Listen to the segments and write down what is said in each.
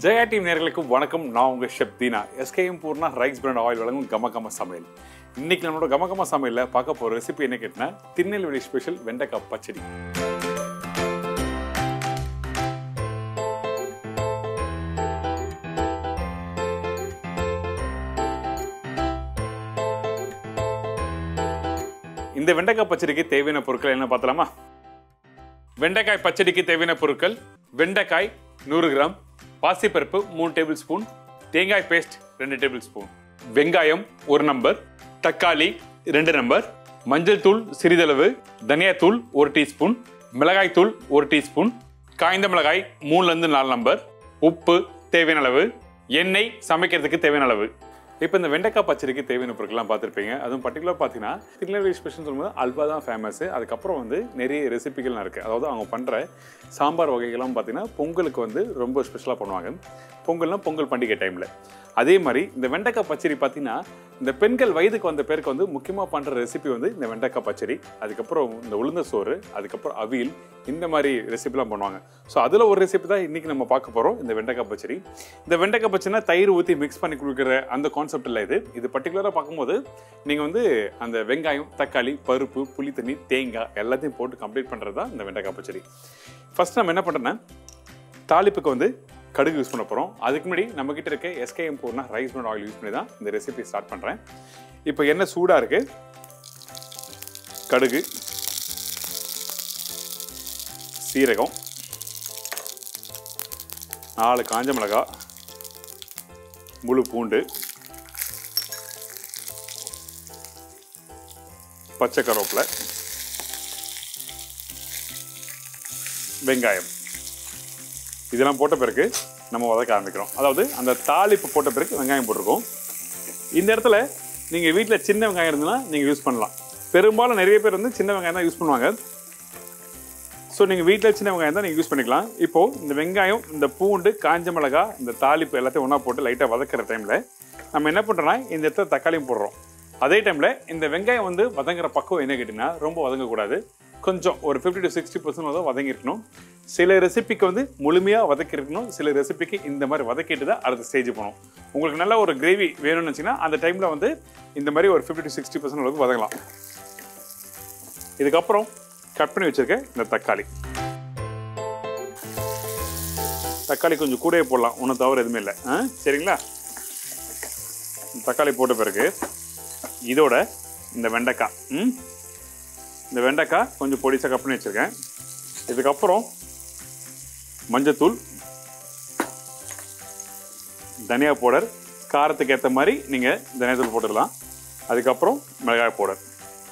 Jaya team நேர்களுக்கு வணக்கம் நான் உங்கள் chef Deena SKM Poorna rice bran oil வழங்கும் கம கம சமையல் இன்னைக்கு நம்மளோட கம கம சமையலில் பார்க்க போகிற ரெசிபி என்ன கேட்டினா திருநெல்வேலி ஸ்பெஷல் வெண்டைக்காய் பச்சடி இந்த வெண்டைக்காய் பச்சடிக்கு தேவையான பொருட்கள் என்ன பார்த்தலாமா வெண்டைக்காய் பச்சடிக்கு தேவையான பொருட்கள் வெண்டைக்காய் நூறு கிராம் பாசிப்பருப்பு மூணு டேபிள் ஸ்பூன் தேங்காய் பேஸ்ட் ரெண்டு டேபிள் ஸ்பூன் வெங்காயம் ஒரு நம்பர் தக்காளி ரெண்டு நம்பர் மஞ்சள் தூள் சிறிதளவு தனியாத்தூள் ஒரு டீஸ்பூன் மிளகாய் தூள் ஒரு டீஸ்பூன் காய்ந்த மிளகாய் மூணுலேருந்து நாலு நம்பர் உப்பு தேவையான அளவு எண்ணெய் சமைக்கிறதுக்கு தேவையான அளவு இப்போ இந்த வெண்டைக்காய் பச்சடிக்கு தேவையான பொருட்கள்லாம் பார்த்துருப்பீங்க அதுவும் பர்டிகுலர் பார்த்தீங்கன்னா திருநெல்வேலி ஸ்பெஷல் சொல்லும்போது அல்வா தான் ஃபேமஸ் அதுக்கப்புறம் வந்து நிறைய ரெசிபிகள்லாம் இருக்குது அதாவது அவங்க பண்ணுற சாம்பார் வகைகள்லாம் பார்த்தீங்கன்னா பொங்கலுக்கு வந்து ரொம்ப ஸ்பெஷலாக பண்ணுவாங்க பொங்கல்னா பொங்கல் பண்டிகை டைமில் அதே மாதிரி இந்த வெண்டைக்காய் பச்சடி பார்த்தீங்கன்னா இந்த பெண்கள் வயதுக்கு வந்த பேருக்கு வந்து முக்கியமாக பண்ணுற ரெசிபி வந்து இந்த வெண்டைக்காய் பச்சடி அதுக்கப்புறம் இந்த உளுந்த சோறு அதுக்கப்புறம் அவியல் இந்த மாதிரி ரெசிபிலாம் பண்ணுவாங்க ஸோ அதில் ஒரு ரெசிபி தான் இன்றைக்கி நம்ம பார்க்க போகிறோம் இந்த வெண்டைக்காய் பச்சடி இந்த வெண்டைக்காய் பச்சடினா தயிர் ஊற்றி மிக்ஸ் பண்ணி கொடுக்குற அந்த கான்செப்ட் இல்லை இது இது பர்டிகுலராக பார்க்கும்போது நீங்கள் வந்து அந்த வெங்காயம் தக்காளி பருப்பு புளி தண்ணி தேங்காய் எல்லாத்தையும் போட்டு கம்ப்ளீட் பண்ணுறது தான் இந்த வெண்டைக்காய் பச்சடி ஃபர்ஸ்ட் நம்ம என்ன பண்ணுறோன்னா தாளிப்புக்கு வந்து கடுகு யூஸ் பண்ண போகிறோம் அதுக்கு முன்னாடி நம்மக்கிட்ட இருக்க SKM Poorna rice bran oil use பண்ணி தான் இந்த ரெசிபி ஸ்டார்ட் பண்ணுறேன் இப்போ எண்ணெய் சூடாக இருக்குது கடுகு சீரகம் நாலு காஞ்ச மிளகாய் முழு பூண்டு பச்சை கருவேப்பிலை வெங்காயம் இதெல்லாம் போட்ட பிறகு நம்ம வதக்க ஆரம்பிக்கிறோம் அதாவது அந்த தாளிப்பு போட்ட பிறகு வெங்காயம் போட்டிருக்கோம் இந்த இடத்துல நீங்கள் வீட்டில் சின்ன வெங்காயம் இருந்ததுன்னா நீங்கள் யூஸ் பண்ணலாம் பெரும்பாலும் நிறைய பேர் வந்து சின்ன வெங்காயம் தான் யூஸ் பண்ணுவாங்க ஸோ நீங்கள் வீட்டில் சின்ன வெங்காயம் தான் நீங்கள் யூஸ் பண்ணிக்கலாம் இப்போது இந்த வெங்காயம் இந்த பூண்டு காஞ்ச மிளகா இந்த தாளிப்பு எல்லாத்தையும் ஒன்றா போட்டு லைட்டாக வதக்கிற டைமில் நம்ம என்ன பண்ணுறோன்னா இந்த இடத்துல தக்காளியும் போடுறோம் அதே டைமில் இந்த வெங்காயம் வந்து வதங்குற பக்கம் என்ன கேட்டிங்கன்னா ரொம்ப வதங்கக்கூடாது கொஞ்சம் ஒரு ஃபிஃப்டி டு சிக்ஸ்டி பர்சன்ட் வந்து வதங்கிருக்கணும் சில ரெசிபிக்கு வந்து முழுமையாக வதக்கிருக்கணும் சில ரெசிபிக்கு இந்த மாதிரி வதக்கிட்டு தான் அடுத்த ஸ்டேஜ் போகணும் உங்களுக்கு நல்ல ஒரு கிரேவி வேணும்னு வச்சிங்கன்னா அந்த டைமில் வந்து இந்த மாதிரி ஒரு ஃபிஃப்டி டு சிக்ஸ்டி பர்சன்ட் அளவுக்கு வதங்கலாம் இதுக்கப்புறம் கட் பண்ணி வச்சிருக்க இந்த தக்காளி தக்காளி கொஞ்சம் கூடயே போடலாம் ஒன்றும் தவறு எதுவுமே இல்லை ஆ சரிங்களா இந்த தக்காளி போட்ட பிறகு இதோட இந்த வெண்டைக்காய் ம் இந்த வெண்டைக்காய் கொஞ்சம் பொடிசாக கட் பண்ணி வச்சுருக்கேன் இதுக்கப்புறம் மஞ்சத்தூள் தனியா பவுடர் காரத்துக்கு ஏற்ற மாதிரி நீங்கள் தனியாத்தூள் போட்டுடலாம் அதுக்கப்புறம் மிளகாய் பவுடர்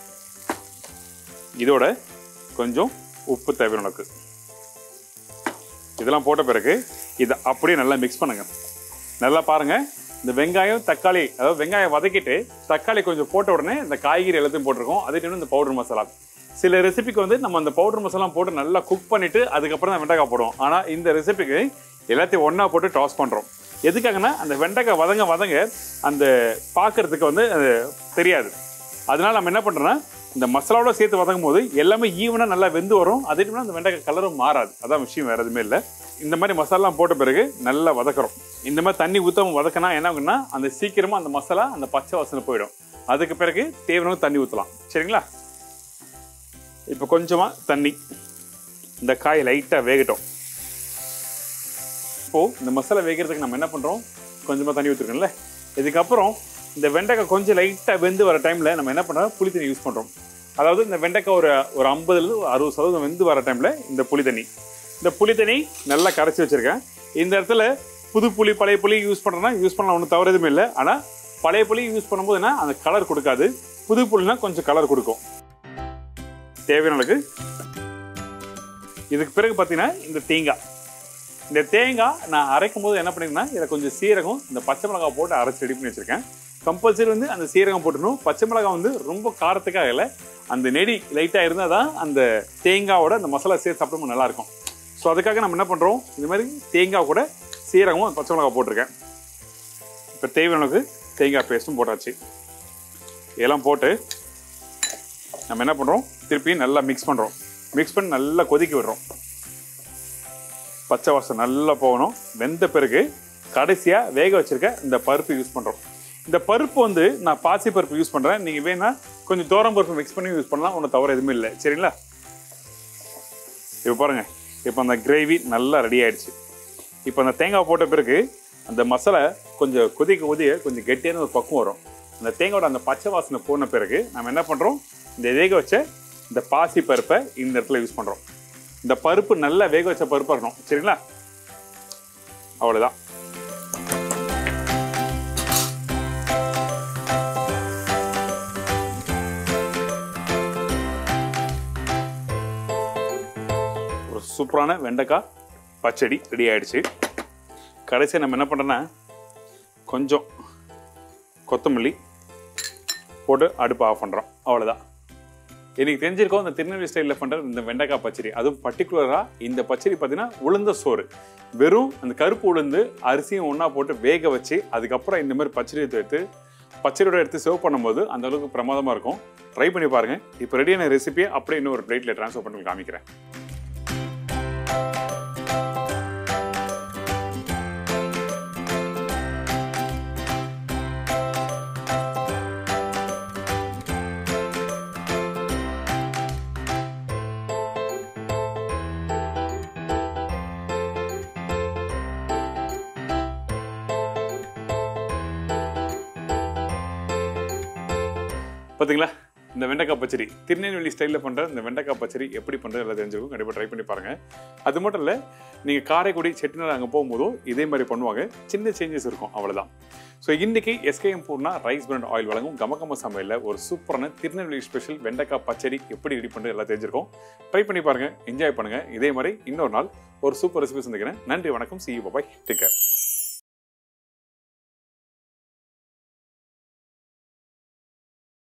இதோட கொஞ்சம் உப்பு தேவையான அளவுக்கு இதெல்லாம் போட்ட பிறகு இதை அப்படியே நல்லா மிக்ஸ் பண்ணுங்க நல்லா பாருங்க இந்த வெங்காயம் தக்காளி அதாவது வெங்காயம் வதக்கிட்டு தக்காளி கொஞ்சம் போட்ட உடனே இந்த காய்கறி எல்லாத்தையும் போட்டிருக்கோம் அதே டைம் இந்த பவுடர் மசாலா சில ரெசிபிக்கு வந்து நம்ம அந்த பவுடர் மசாலா போட்டு நல்லா குக் பண்ணிட்டு அதுக்கப்புறம் தான் வெண்டைக்காய் போடுவோம் ஆனால் இந்த ரெசிபிக்கு எல்லாத்தையும் ஒன்றா போட்டு டாஸ் பண்ணுறோம் எதுக்காகன்னா அந்த வெண்டைக்காய் வதங்க வதங்க அந்த பார்க்கறதுக்கு வந்து அது தெரியாது அதனால நம்ம என்ன பண்ணுறோன்னா இந்த மசாலாவோட சேர்த்து வதங்கும் போது எல்லாமே ஈவனாக நல்லா வெந்து வரும் அதே டைம்ல அந்த வெண்டைக்காய் கலரும் மாறாது அதான் விஷயம் வேறு எதுவுமே இல்லை இந்த மாதிரி மசாலாலாம் போட்ட பிறகு நல்லா வதக்குறோம் இந்த மாதிரி தண்ணி ஊற்றாம வதக்கினா என்ன ஆகுன்னா அந்த சீக்கிரமாக அந்த மசாலா அந்த பச்சை வாசனை போயிடும் அதுக்கு பிறகு தேவையான தண்ணி ஊற்றலாம் சரிங்களா இப்போ கொஞ்சமாக தண்ணி இந்த காய் லைட்டாக வேகட்டும் இப்போது இந்த மசாலா வேகிறதுக்கு நம்ம என்ன பண்ணுறோம் கொஞ்சமாக தண்ணி ஊற்றிருக்கோம்ல இதுக்கப்புறம் இந்த வெண்டைக்காய் கொஞ்சம் லைட்டாக வெந்து வர டைமில் நம்ம என்ன பண்ணுறோம் புளி தண்ணி யூஸ் பண்ணுறோம் அதாவது இந்த வெண்டைக்காய் ஒரு ஒரு ஐம்பதுலேருந்து அறுபது சதவீதம் வெந்து வர டைமில் இந்த புளி தண்ணி இந்த புளி தண்ணி நல்லா கரைச்சி வச்சுருக்கேன் இந்த இடத்துல புது புளி பழைய புளி யூஸ் பண்ணுறோன்னா யூஸ் பண்ணலாம் ஒன்றும் தவறு எதுவுமே இல்லை ஆனால் பழைய புளி யூஸ் பண்ணும்போதுன்னா அந்த கலர் கொடுக்காது புது புளினா கொஞ்சம் கலர் கொடுக்கும் தேவையான அளவுக்கு இதுக்கு பிறகு பார்த்தீங்கன்னா இந்த தேங்காய் இந்த தேங்காய் நான் அரைக்கும் போது என்ன பண்ணிருக்கேன்னா இதில் கொஞ்சம் சீரகம் இந்த பச்சை மிளகாய் போட்டு அரைச்சி ரெடி பண்ணி வச்சிருக்கேன் கம்பல்சரி வந்து அந்த சீரகம் போட்டுடணும் பச்சை மிளகாய் வந்து ரொம்ப காரத்துக்காக இல்லை அந்த நெடி லைட்டாக இருந்தால் தான் அந்த தேங்காவோட அந்த மசாலா சேர்த்து சாப்பிடும்போது நல்லாயிருக்கும் ஸோ அதுக்காக நம்ம என்ன பண்ணுறோம் இந்த மாதிரி தேங்காய் கூட சீரகமும் பச்சை மிளகாய் போட்டிருக்கேன் இப்போ தேவையான அளவுக்கு தேங்காய் பேஸ்ட்டும் போட்டாச்சு இதெல்லாம் போட்டு நம்ம என்ன பண்ணுறோம் திருப்பி நல்லா மிக்ஸ் பண்ணுறோம் மிக்ஸ் பண்ணி நல்லா கொதிக்க விடுறோம் பச்சை வாசம் நல்லா போகணும் வெந்த பிறகு கடைசியாக வேக வச்சிருக்க இந்த பருப்பு யூஸ் பண்ணுறோம் இந்த பருப்பு வந்து நான் பாசி பருப்பு யூஸ் பண்ணுறேன் நீங்கள் வேணா கொஞ்சம் தோரம் பருப்பு மிக்ஸ் பண்ணி யூஸ் பண்ணலாம் ஒன்றும் தவறு எதுவுமே இல்லை சரிங்களா இப்போ பாருங்க இப்போ அந்த கிரேவி நல்லா ரெடி ஆயிடுச்சு இப்போ அந்த தேங்காய் போட்ட பிறகு அந்த மசாலா கொஞ்சம் கொதிக்க கொதிய கொஞ்சம் கெட்டியான ஒரு பக்குவம் வரும் அந்த தேங்காயோட அந்த பச்சை வாசனை போன பிறகு நம்ம என்ன பண்ணுறோம் இந்த வேக வச்ச இந்த பாசி பருப்பை இந்த இடத்துல யூஸ் பண்ணுறோம் இந்த பருப்பு நல்லா வேக வச்ச பருப்பாக இருக்கணும் சரிங்களா அவ்வளோதான் ஒரு சூப்பரான வெண்டைக்காய் பச்சடி ரெடி ஆயிடுச்சு கடைசியாக நம்ம என்ன பண்ணுறோன்னா கொஞ்சம் கொத்தமல்லி போட்டு அடுப்பு ஆஃப் பண்ணுறோம் அவ்வளோதான் எனக்கு தெரிஞ்சிருக்கோம் இந்த திருநெல்வேலி ஸ்டைலில் பண்ணுற இந்த வெண்டைக்காய் பச்சடி அதுவும் பர்டிகுலராக இந்த பச்சடி பார்த்தீங்கன்னா உளுந்த சோறு வெறும் அந்த கருப்பு உளுந்து அரிசியும் ஒன்றா போட்டு வேக வச்சு அதுக்கப்புறம் இந்த மாதிரி பச்சடி எடுத்து பச்சடியோட எடுத்து சர்வ் பண்ணும்போது அந்த அளவுக்கு பிரமாதமாக இருக்கும் ட்ரை பண்ணி பாருங்கள் இப்போ ரெடியான ரெசிபியை அப்படியே இன்னும் ஒரு பிளேட்டில் ட்ரான்ஸ்ஃபர் பண்ணி உங்களுக்கு காமிக்கிறேன் பார்த்தீங்களா இந்த வெண்டைக்காய் பச்சடி திருநெல்வேலி ஸ்டைலில் பண்ணுற இந்த வெண்டைக்காய் பச்சடி எப்படி பண்ணுறது எல்லாம் தெரிஞ்சுக்கும் கண்டிப்பாக ட்ரை பண்ணி பாருங்கள் அது மட்டும் இல்லை நீங்கள் காரைக்குடி செட்டிநாடு அங்கே போகும்போதும் இதே மாதிரி பண்ணுவாங்க சின்ன சேஞ்சஸ் இருக்கும் அவ்வளோதான் ஸோ இன்றைக்கி SKM Poorna rice bran oil வழங்கும் கமகம சமையலில் ஒரு சூப்பரான திருநெல்வேலி ஸ்பெஷல் வெண்டைக்காய் பச்சடி எப்படி ரெடி பண்ணுறது எல்லாம் தெரிஞ்சிருக்கும் ட்ரை பண்ணி பாருங்கள் என்ஜாய் பண்ணுங்கள் இதே மாதிரி இன்னொரு நாள் ஒரு சூப்பர் ரெசிபி சந்திக்கிறேன் நன்றி வணக்கம் சி பாபாய் டேக் கேர்